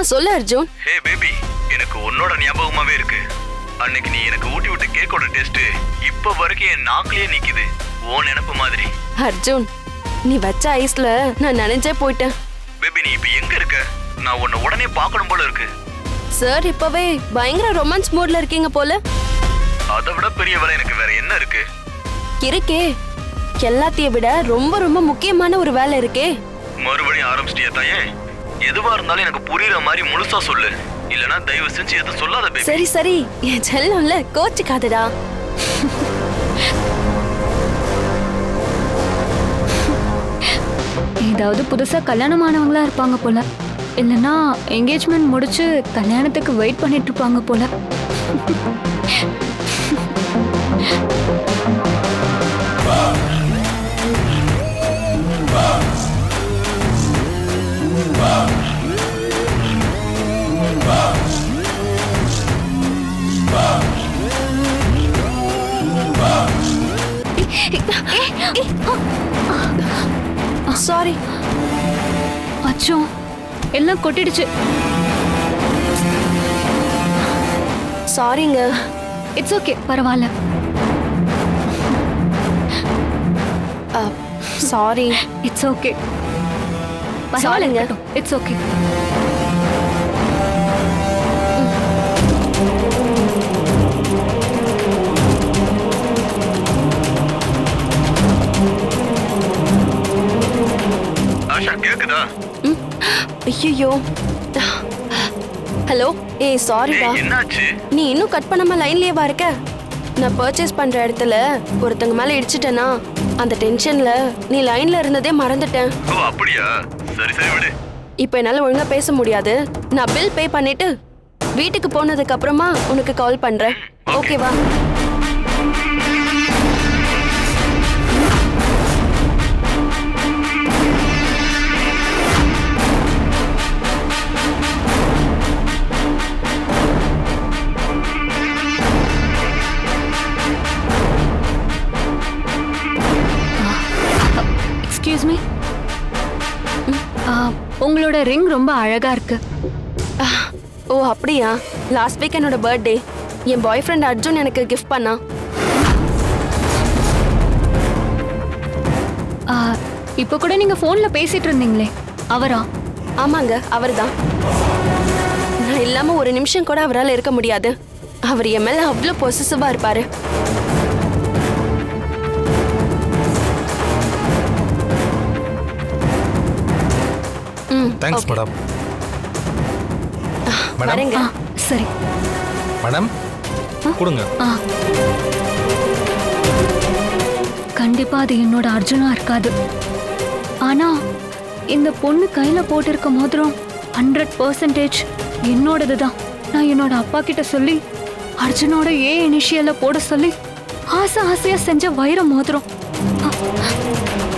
சொல்லு Arjun hey baby எனக்கு உன்னோட ஞாபகமாவே இருக்கு அன்னைக்கு நீ எனக்கு ஊட்டி விட்ட கேக்கோட டேஸ்ட் இப்ப வரைக்கும் என் நாக்கிலேயே நிக்குது ஓ நினப்பு மாதிரி அர்ஜுன் நீ வச்ச ஐஸ்ல நான் நினைச்சே போயிட்டேன் பேபி நீ இப்ப எங்க இருக்க நான் உன்னை உடனே பார்க்கணும் போல இருக்கு சார் இப்பவே பயங்கர ரொமான்ஸ் மூட்ல இருக்கீங்க போல அதை விட பெரிய வேலை எனக்கு வேற என்ன இருக்கு இருக்கே எல்லாத்தையும் விட ரொம்ப ரொம்ப முக்கியமான ஒரு வேலை இருக்கே மறுபடியும் ஆரம்பிச்சிட்டியா தாயே எதுவா இருந்தாலும் எனக்கு புரியுற மாதிரி முழுசா சொல்லு இல்லனா தயவு செஞ்சு எதுவும் சொல்லாத பேபி சரி சரி என் செல்லம்ல கோச்சுக்காதடா ஏதாவது புதுசா கல்யாணம் ஆனவங்களா இருப்பாங்க போல இல்லைன்னா என்கேஜ்மெண்ட் முடிச்சு கல்யாணத்துக்கு வெயிட் பண்ணிட்டு இருப்பாங்க போல சாரி அச்சோ எல்லாம் கொட்டிடுச்சு சாரிங்க இட்ஸ் ஓகே பரவாயில்ல சாரி இட்ஸ் ஓகே சாரிங்க. இட்ஸ் ஓகே ஆஷா கேக்குதா ஐயோ ஹலோ ஏய் சாரிடா ஏய் என்னாச்சு நீ இன்னும் கட் பண்ணாம லைன்லயே வா இருக்க நான் பர்ச்சேஸ் பண்ற இடத்துல ஒருத்தங்க மேல இடிச்சிட்டேனா அந்த டென்ஷன்ல நீ லைன்ல இருந்ததே மறந்துட்டேன் ஓ அப்படியா சரி சரி விடு இப்போ என்னால ஒழுங்கா பேச முடியாது நான் பில் பே பண்ணிட்டு வீட்டுக்கு போனதுக்கு அப்புறமா உனக்கு கால் பண்றேன் ஓகேவா எக்ஸ்கியூஸ் மீ உங்களோட ரிங் ரொம்ப அழகா இருக்கு ஆஹ், ஓ அப்படியா லாஸ்ட் வீக் என்னோட பர்த்டே என் பாய் ஃப்ரெண்ட் அர்ஜுன் எனக்கு கிஃப்ட் பண்ணான் ஆ, இப்போ கூட நீங்க ஃபோன்ல பேசிட்டு இருந்தீங்களே அவரா ஆமாங்க அவர்தான் நான் இல்லாம ஒரு நிமிஷம் கூட அவரால் இருக்க முடியாது அவர் என் மேல அவ்வளோ பொசிசிவா இருப்பாரு ம், தேங்க்ஸ் okay. மேடம் மேடம் வரேங்க ஆ சரி மேடம் கொடுங்க ஆ கண்டிப்பா அது என்னோட அர்ஜுனா இருக்காது ஆனா இந்த பொண்ணு கையில போட்டிருக்க மோதிரம் ஹண்ட்ரட் பர்சன்டேஜ் என்னோடது தான் நான் என்னோட அப்பா கிட்ட சொல்லி அர்ஜுனோட ஏ இனிஷியல போட சொல்லி ஆசை ஆசையா செஞ்ச வைர மோதிரம் ஆ,